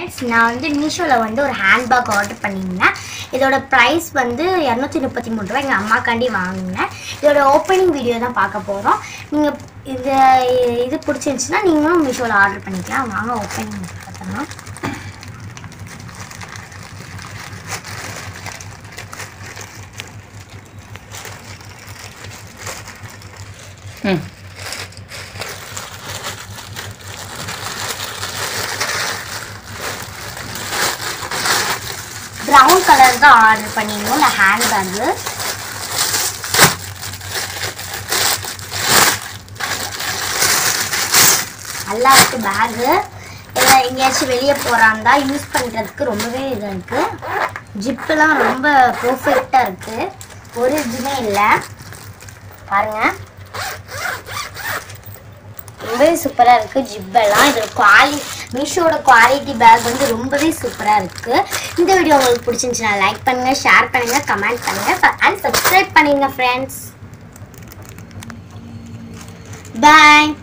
friends நான் வந்து மீஷோவில் வந்து ஒரு ஹேண்ட்பேக் ஆர்டர் பண்ணியிருந்தேன் இதோட ப்ரைஸ் வந்து இரநூத்தி முப்பத்தி மூணு ரூபா எங்கள் அம்மாக்காண்டி வாங்கினேன் இதோட ஓப்பனிங் வீடியோ தான் பார்க்க போகிறோம் நீங்கள் இது இது பிடிச்சிருந்துச்சுன்னா நீங்களும் மீஷோவில் ஆர்டர் பண்ணிக்கலாம் வாங்க ஓப்பனிங் பார்த்தோம்னா ம் ப்ரௌன் கலர் தான் ஆர்டர் பண்ணியிருந்தோம் இந்த ஹேண்ட் பேக்கு நல்லா இருக்கு பேகு இல்லை எங்கேயாச்சும் வெளியே போகிறாந்தா யூஸ் பண்ணுறதுக்கு ரொம்பவே இதாக இருக்குது ஜிப்புலாம் ரொம்ப பர்ஃபெக்டாக இருக்குது ஒரு இதுவுமே இல்லை பாருங்கள் ரொம்பவே சூப்பராக இருக்குது ஜிப்பெல்லாம் இதோட குவாலி மீஷோட குவாலிட்டி பேக் வந்து ரொம்பவே சூப்பராக இருக்குது இந்த வீடியோ உங்களுக்கு பிடிச்சிருந்துச்சுன்னா லைக் பண்ணுங்கள் ஷேர் பண்ணுங்கள் கமெண்ட் பண்ணுங்கள் அண்ட் சப்ஸ்கிரைப் பண்ணிடுங்க ஃப்ரெண்ட்ஸ் பாய்